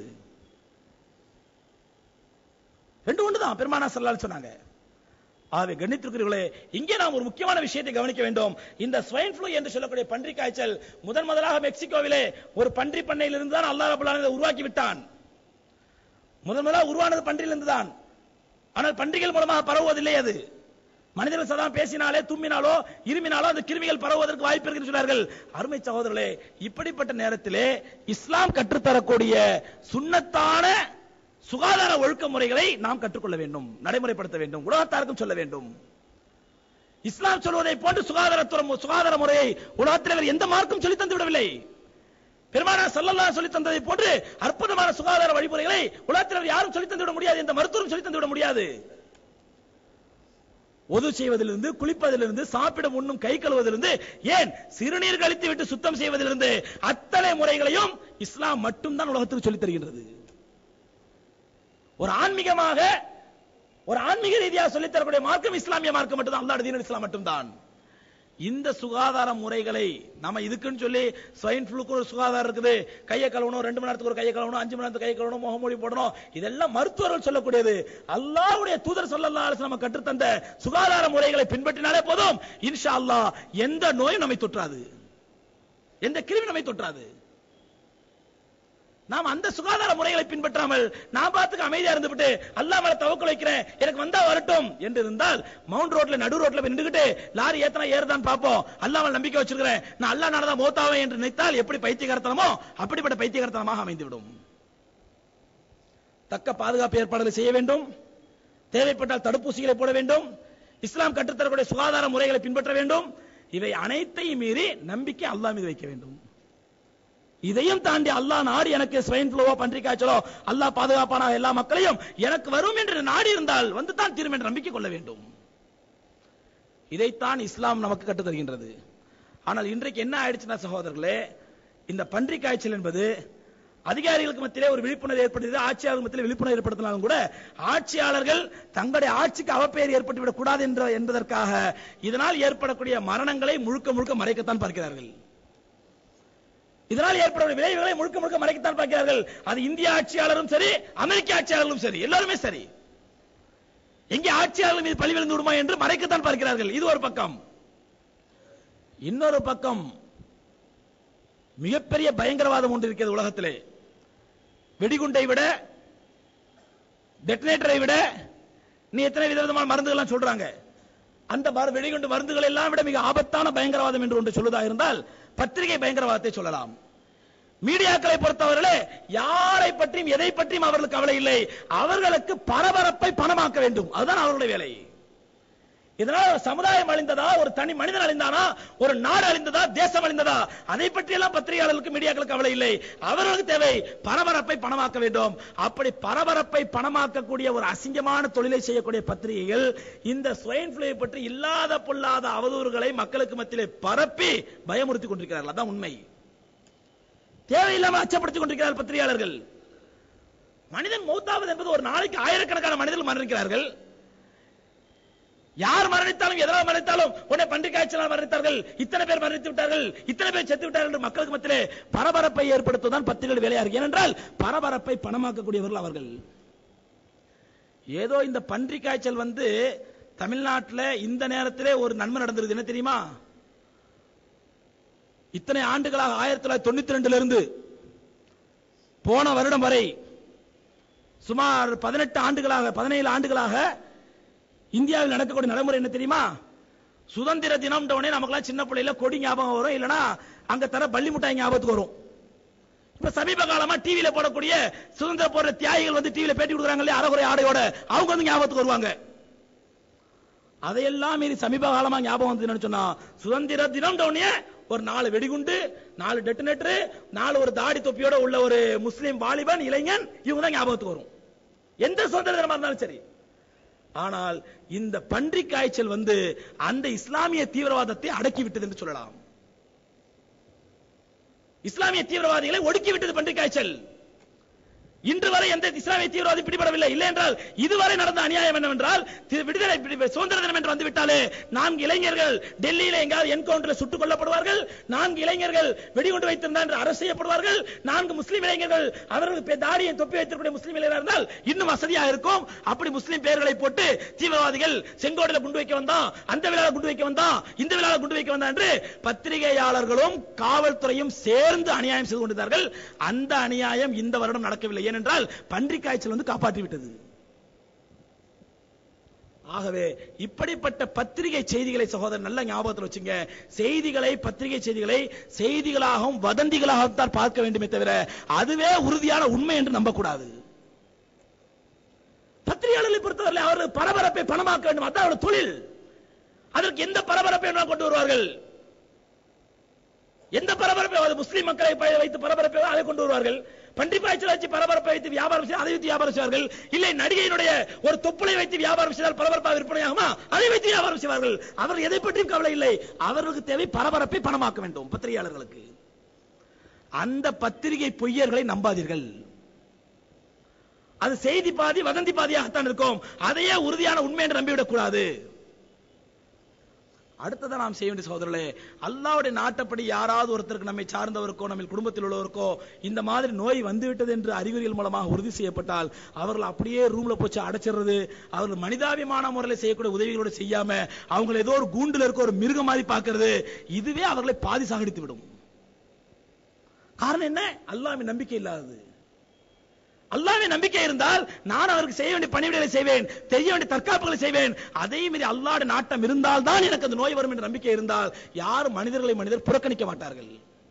ரெண்டு ஒன்று தான் பெருமானா சல்லால் சொன்னாங்க ஆகவே கண்ணித்திருக்கிறீர்களே இங்கே நாம் ஒரு முக்கியமான விஷயத்தை கவனிக்க வேண்டும் இந்த ஸ்வைன் ஃப்ளூ என்று சொல்லக்கூடிய பன்றி காய்ச்சல் முதன் முதலாக மெக்சிகோவிலே ஒரு பன்றி பண்ணையில் இருந்து தான் அல்லாஹ் ரபுல் ஆலமீன் இதை உருவாக்கி விட்டான் முதன் முதலாக உருவானது பன்றியிலிருந்து தான் ஆனால் பன்றிகள் மூலமாக பரவுவதில்லை அது மனிதர்கள் சதா பேசினாலே தும்மினாலோ இருமினாலோ அந்த கிருமிகள் பரவுவதற்கு வாய்ப்பு இருக்குன்னு சொன்னார்கள் அருமை சகோதரர்களே இப்படிப்பட்ட நேரத்திலே இஸ்லாம் கற்றுத்தரக்கூடிய சுன்னத்தான சுகாதார ஒழுக்க முறைகளை நாம் கற்றுக்கொள்ள வேண்டும் நடைமுறைப்படுத்த வேண்டும் உலகத்தாருக்கும் சொல்ல வேண்டும் இஸ்லாம் சொல்வதை போன்று சுகாதாரத்துறை சுகாதார முறையை உலகத்தில் வேறு எந்த மார்க்கும் சொல்லி தந்து விடவில்லை பெருமானா சல்லல்லாஹு சொல்லி தந்ததை போன்று அற்புதமான சுகாதார வழிமுறைகளை உலகத்தில் வேறு யாரும் சொல்லி தந்து விட முடியாது எந்த மருத்துவரும் சொல்லி தந்து விட முடியாது ஒது செய்வதிலிருந்து குளிப்பதிலிருந்து சாப்பிட முன்னும் கை கழுவதிலிருந்து ஏன் சிறுநீர் கழித்து விட்டு சுத்தம் செய்வதிலிருந்து அத்தனை முறைகளையும் இஸ்லாம் மட்டும்தான் உலகத்துக்கு சொல்லித் தருகின்றது ஒரு ஆன்மீகமாக ஒரு ஆன்மீக ரீதியாக சொல்லித் தரக்கூடிய மார்க்கம் இஸ்லாமிய மார்க்கம் மட்டும்தான் அல்லாஹ் தீன் இஸ்லாம் மட்டும்தான் இந்த சுகாதார முறைகளை நம்ம இதுக்குன்னு சொல்லி ஸ்வைன் ஃப்ளூக்கு ஒரு சுகாதாரம் இருக்குது கையை கழுவணும் ரெண்டு மணி நேரத்துக்கு ஒரு கையை கழுவணும் அஞ்சு மணி நேரத்துக்கு கையை கழுவணும் முகமூடி போடணும் இதெல்லாம் மருத்துவர்கள் சொல்லக்கூடியது அல்லாஹ்வுடைய தூதர் ஸல்லல்லாஹு அலைஹி நம்ம கற்றுத்தந்த சுகாதார முறைகளை பின்பற்றினாலே போதும் இன்ஷா அல்லாஹ் எந்த நோயும் நம்மை தொற்றாது எந்த கிருமி நம்மை தொற்றாது நாம் அந்த சுகாதார முறைகளை பின்பற்றாமல் நான் பார்த்துக்க அமைதியா இருந்துவிட்டு அல்லாஹ் மேல தவக்கல் வைக்கிறேன் எனக்கு வந்தா வரட்டும் என்று இருந்தால் மவுண்ட் ரோட்ல நடு ரோட்ல போய் நின்றுகிட்டு லாரி ஏத்தனா ஏறுதான் பாப்போம் அல்லாஹ் மேல நம்பிக்கை வச்சிருக்கிறேன் நான் அல்லாஹ் நடந்தா மோத்தாவேன் என்று நினைத்தால் எப்படி பைத்தியகாரத்தனமோ அப்படிப்பட்ட பைத்தியகாரத்தனமாக அமைந்துவிடும் தக்க பாதுகாப்பு ஏற்பாடுகளை செய்ய வேண்டும் தேவைப்பட்டால் தடுப்பூசிகளை போட வேண்டும் இஸ்லாம் கற்றுத்தரக்கூடிய சுகாதார முறைகளை பின்பற்ற வேண்டும் இவை அனைத்தையும் மீறி நம்பிக்கை அல்லாஹ் மீது வைக்க வேண்டும் இதையும் தாண்டி அல்லாஹ் நாடி எனக்கு ஸ்வைன் ஃப்ளூவோ பன்றி காய்ச்சலோ அல்லாஹ் பாதுகாப்பான எல்லா மக்களையும் எனக்கு வரும் என்று நாடி இருந்தால் வந்து தான் தீரும் என்று நம்பிக்கை கொள்ள வேண்டும் இதைத்தான் இஸ்லாம் நமக்கு கற்றுத் தருகின்றது ஆனால் இன்றைக்கு என்ன ஆயிடுச்சுன்னா சகோதரர்களே இந்த பன்றி காய்ச்சல் என்பது அதிகாரிகளுக்கு மத்தியிலே ஒரு விழிப்புணர்வு ஏற்படுத்தி ஆட்சியாளர்கள் மத்தியிலே விழிப்புணர்வு ஏற்படுத்தினாலும் கூட ஆட்சியாளர்கள் தங்களுடைய ஆட்சிக்கு அவப்பெயர் ஏற்பட்டு விடக் கூடாது என்ற என்பதற்காக இதனால் ஏற்படக்கூடிய மரணங்களை முழுக்க முழுக்க மறைக்கத்தான் பார்க்கிறார்கள் இதனால் ஏற்படும் விளைவுகளை முழுக்க முழுக்க மறைக்கத்தான் பார்க்கிறார்கள் அது இந்திய ஆட்சியாளரும் சரி அமெரிக்க ஆட்சியாளர்களும் சரி எல்லாருமே சரி எங்கே ஆட்சியாளர்கள் மீது பழி விழுந்து விடுமா என்று மறைக்கத்தான் பார்க்கிறார்கள் இது ஒரு பக்கம் இன்னொரு பக்கம் மிகப்பெரிய பயங்கரவாதம் ஒன்று இருக்கிறது உலகத்திலே வெடிகுண்டை விட டெட்டனேட்டரை விட நீ எத்தனை விதவிதமான மருந்துகள் சொல்றாங்க அந்த மரு- வெடிகுண்டு மருந்துகள் எல்லாம் விட மிக ஆபத்தான பயங்கரவாதம் என்று ஒன்று சொல்லுதா இருந்தால் பத்திரிகை பயங்கரவாதத்தை சொல்லலாம் மீடியாக்களை பொறுத்தவர்களே யாரை பற்றியும் எதை பற்றியும் அவர்களுக்கு கவலை இல்லை அவர்களுக்கு பரபரப்பை பணமாக்க வேண்டும் அதுதான் அவர்களுடைய வேலை இதனால் ஒரு சமுதாயம் அழிந்ததா ஒரு தனி மனிதன் அழிந்தானா ஒரு நாடு அழிந்ததா தேசம் அழிந்ததா அதை பற்றி எல்லாம் பத்திரிகையாளர்களுக்கு மீடியாக்களுக்கு கவலை இல்லை அவர்களுக்கு தேவை பரபரப்பை பணமாக்க வேண்டும் அப்படி பரபரப்பை பணமாக்கக்கூடிய ஒரு அசிங்கமான தொழிலை செய்யக்கூடிய பத்திரிகைகள் இந்த ஸ்வைன் ஃப்ளூவை பற்றி இல்லாத பொல்லாத அவதூறுகளை மக்களுக்கு மத்தியிலே பரப்பி பயமுறுத்திக் கொண்டிருக்கிறார்கள் அதான் உண்மை தேவையில்லாமல் அச்சப்படுத்திக் கொண்டிருக்கிறார்கள் பத்திரிகையாளர்கள் மனிதன் மௌத்தாவது என்பது ஒரு நாளைக்கு ஆயிரக்கணக்கான மனிதர்கள் மரணிக்கிறார்கள் யார் மரணித்தாலும் எதனால் மரணித்தாலும் உடனே பன்றி காய்ச்சலால் மரணித்தார்கள் இத்தனை பேர் மரணித்து விட்டார்கள் இத்தனை பேர் செத்து விட்டார்கள் என்று மக்களுக்கு மத்தியிலே பரபரப்பை ஏற்படுத்துவதுதான் பத்திரிகைகள் வேலையா இருக்கு ஏனென்றால் பரபரப்பை பணமாக்கக்கூடியவர்கள் அவர்கள் ஏதோ இந்த பன்றி காய்ச்சல் வந்து தமிழ்நாட்டில் இந்த நேரத்திலே ஒரு நன்மை நடந்திருக்கு என்ன தெரியுமா இத்தனை ஆண்டுகளாக ஆயிரத்தி தொள்ளாயிரத்தி தொண்ணூத்தி ரெண்டுல இருந்து போன வருடம் வரை சுமார் பதினெட்டு ஆண்டுகளாக பதினேழு ஆண்டுகளாக இந்தியாவில் நடக்கக்கூடிய நடைமுறை என்ன தெரியுமா சுதந்திர தினம் உடனே நமக்குலாம் சின்ன பிள்ளையில கொடி ஞாபகம் வரும் இல்லனா அங்க தர பள்ளி மிட்டாய் ஞாபகத்துக்கு வரும் இப்ப சமீப காலமா டிவில போடக்கூடிய சுதந்திர போற தியாகிகள் வந்து டிவில பேட்டி கொடுக்குறாங்க இல்லையா அறகுறை ஆடையோட அவங்க வந்து ஞாபகத்துக்கு வருவாங்க அதையெல்லாம் மீறி சமீப காலமா ஞாபகம் வந்து என்னன்னு சொன்னா சுதந்திர தினம் உடனே ஒரு நாலு வெடிகுண்டு நாலு டெட்டனேட்டர் நாலு ஒரு தாடி தொப்பியோட உள்ள ஒரு முஸ்லீம் வாலிபன் இளைஞன் இவங்க தான் ஞாபகத்துக்கு வரும் எந்த சுதந்திர தினமா இருந்தாலும் சரி ஆனால் இந்த பன்றி காய்ச்சல் வந்து அந்த இஸ்லாமிய தீவிரவாதத்தை அடக்கி விட்டது என்று சொல்லலாம் இஸ்லாமிய தீவிரவாதிகளை ஒடுக்கி விட்டது பன்றி காய்ச்சல் இன்று வரை எந்த இஸ்லாமிய தீவிரவாதி பிடிபடவில்லை இல்லை என்றால் இதுவரை நடந்த அநியாயம் என்னவென்றால் தி- விடுதலை விடு- சுதந்திர தினம் என்று வந்துவிட்டாலே நான்கு இளைஞர்கள் டெல்லியில எங்காவது என்கவுண்டரில் சுட்டுக் கொல்லப்படுவார்கள் நான்கு இளைஞர்கள் வெடிகுண்டு வைத்திருந்தார் என்று அரசு செய்யப்படுவார்கள் நான்கு முஸ்லிம் இளைஞர்கள் அவர்கள் பே- தாடியை தொப்பி வைத்திருக்கக்கூடிய முஸ்லிம் இளைஞர் இருந்தால் இன்னும் வசதியாக இருக்கும் அப்படி முஸ்லிம் பெயர்களை போட்டு தீவிரவாதிகள் செங்கோட்டையில குண்டு வைக்க வந்தான் அந்த விழாவில் குண்டு வைக்க வந்தான் இந்த விழாவில் குண்டு வைக்க வந்தான் என்று பத்திரிகையாளர்களும் காவல்துறையும் சேர்ந்து அநியாயம் செய்து கொண்டிருந்தார்கள் அந்த அநியாயம் இந்த வருடம் நடக்கவில்லை ஏனென்றால் பன்றி காய்ச்சல் வந்து காப்பாற்றி விட்டது ஆகவே இப்படிப்பட்ட பத்திரிகை செய்திகளை சகோதரர் நல்ல ஞாபகத்தில் வச்சுங்க செய்திகளை பத்திரிகை செய்திகளை செய்திகளாகவும் வதந்திகளாகவும் தான் பார்க்க வேண்டுமே தவிர அதுவே உறுதியான உண்மை என்று நம்பக்கூடாது பத்திரிகையாளர்களை பொறுத்தவரை அவர்கள் பரபரப்பை பணமாக்க வேண்டும் அதான் அவருடைய தொழில் அதற்கு எந்த பரபரப்பை வேணாலும் கொண்டு வருவார்கள் எந்த பரபரப்பை அது முஸ்லிம் மக்களை ப- வைத்து பரபரப்பை அதை கொண்டு வருவார்கள் பன்றி பாய்ச்சல் வச்சு பரபரப்பை வைத்து வியாபாரம் செய்ய அதை வைத்து வியாபாரம் செய்வார்கள் இல்லை நடிகையினுடைய ஒரு தொப்புளை வைத்து வியாபாரம் செய்தால் பரபரப்பாக விற்பனையாகுமா அதை வைத்து வியாபாரம் செய்வார்கள் அவர்கள் எதை பற்றியும் கவலை இல்லை அவர்களுக்கு தேவை பரபரப்பை பணமாக்க வேண்டும் பத்திரிகையாளர்களுக்கு அந்த பத்திரிகை பொய்யர்களை நம்பாதீர்கள் அது செய்தி பாதி வதந்தி பாதியாகத்தான் இருக்கும் அதையே உறுதியான உண்மை என்று நம்பிவிடக் கூடாது அடுத்ததான் நாம் செய்ய வேண்டிய சகோதரர்களே அல்லாவுடைய நாட்டப்படி யாராவது ஒருத்தருக்கு நம்மை சார்ந்தவருக்கோ நம்ம குடும்பத்தில் உள்ளவருக்கோ இந்த மாதிரி நோய் வந்துவிட்டது என்று அறிகுறிகள் மூலமாக உறுதி செய்யப்பட்டால் அவர்கள் அப்படியே ரூம்ல போச்சு அடைச்சிடுறது அவர்கள் மனிதாபிமான முறையில் செய்யக்கூடிய உதவிகளோட செய்யாம அவங்களை ஏதோ ஒரு கூண்டுல இருக்க ஒரு மிருகம் மாதிரி பார்க்கிறது இதுவே அவர்களை பாதி சாகடித்து விடும் காரணம் என்ன அல்லாஹ்வின் நம்பிக்கை இல்லாதது அல்லாஹ்வின் நம்பிக்கை இருந்தால் நான் அவருக்கு செய்ய வேண்டிய பணிவிடைகளை செய்வேன் தெரிய வேண்டிய தற்காப்புகளை செய்வேன் அதே மீறி அல்லாஹ்வுடைய நாட்டம் இருந்தால் தான் எனக்கு அந்த நோய் வரும் என்ற நம்பிக்கை இருந்தால் யாரும் மனிதர்களை மனிதர் புறக்கணிக்க மாட்டார்கள்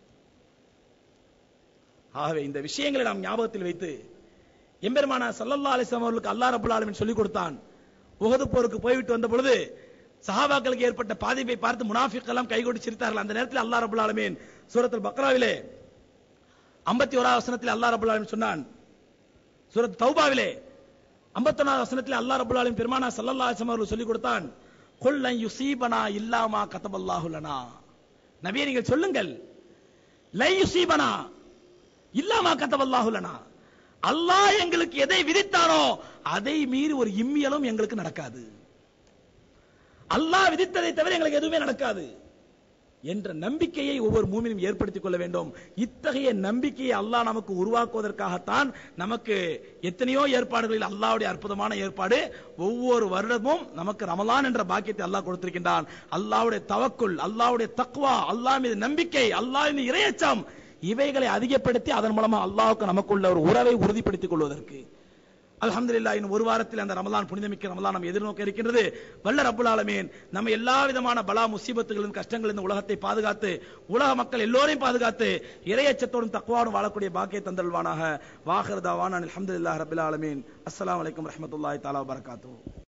ஆகவே இந்த விஷயங்களை நாம் ஞாபகத்தில் வைத்து எம்பெருமானா சல்லல்லா அலிஸ்லாம் அவர்களுக்கு அல்லாஹ் ரப்பல் ஆலமீன் சொல்லிக் கொடுத்தான் உஹது போருக்கு போய்விட்டு வந்த பொழுது சஹாபாக்களுக்கு ஏற்பட்ட பாதிப்பை பார்த்து முனாஃபிக் எல்லாம் கைகொண்டு சிரித்தார்கள் அந்த நேரத்தில் அல்லாஹ் ரப்பல் ஆலமீன் சூரத்துல் பக்ராவிலே 51 ஓராவது வசனத்தில் அல்லாஹ் ரப்பல் ஆலமீன் சொன்னான் சூரத் தௌபாவிலே 51 வசனத்தில் அல்லாஹ் ரப்பல் ஆலமீன் பெருமானா ஸல்லல்லாஹு அலைஹி வஸல்லம் அவர்கள் சொல்லிக் கொடுத்தான் குல் லன் யுஸீபனா இல்லாமா கதபல்லாஹு லனா நபியே நீங்கள் சொல்லுங்கள் லை யுஸீபனா இல்லாமா கதபல்லாஹு லனா அல்லாஹ் எங்களுக்கு எதை விதித்தானோ அதை மீறி ஒரு இம்மியலும் எங்களுக்கு நடக்காது அல்லாஹ் விதித்ததை தவிர எங்களுக்கு எதுவுமே நடக்காது என்ற நம்பிக்கையை ஒவ்வொரு மூமினும் ஏற்படுத்திக் கொள்ள வேண்டும் இத்தகைய நம்பிக்கையை அல்லாஹ் நமக்கு உருவாக்குவதற்காகத்தான் நமக்கு எத்தனையோ ஏற்பாடுகளில் அல்லாஹ்வுடைய அற்புதமான ஏற்பாடு ஒவ்வொரு வருடமும் நமக்கு ரமலான் என்ற பாக்கியத்தை அல்லாஹ் கொடுத்திருக்கின்றான் அல்லாஹ்வுடைய தவக்குல் அல்லாஹ்வுடைய தக்வா அல்லாஹ் மீது நம்பிக்கை அல்லாஹ் மீது இரையச்சம் இவைகளை அதிகப்படுத்தி அதன் மூலமா அல்லாஹ்வுக்கு நமக்குள்ள ஒரு உறவை உறுதிப்படுத்திக் கொள்வதற்கு அல்ஹம்துலில்லாஹ் இன்னும் ஒரு வாரத்தில் அந்த ரமலான் புனிதமிக்க ரமலான் நம்ம எதிர்நோக்க இருக்கின்றது வல்ல ரப்புல் ஆலமீன் நம்ம எல்லா விதமான பலா முசீபத்துகளின் கஷ்டங்கள் இந்த உலகத்தை பாதுகாத்து உலக மக்கள் எல்லோரையும் பாதுகாத்து இரையச்சத்தோடும் தக்குவாடும் வாழக்கூடிய பாக்கிய தந்தல்வானாக வாஹிர் தாவான் அல்ஹம்துலில்லாஹ் ரப்பில் ஆலமீன் அஸ்ஸலாமு அலைக்கும் வரஹ்மத்துல்லாஹி தஆலா வபரகாத்துஹு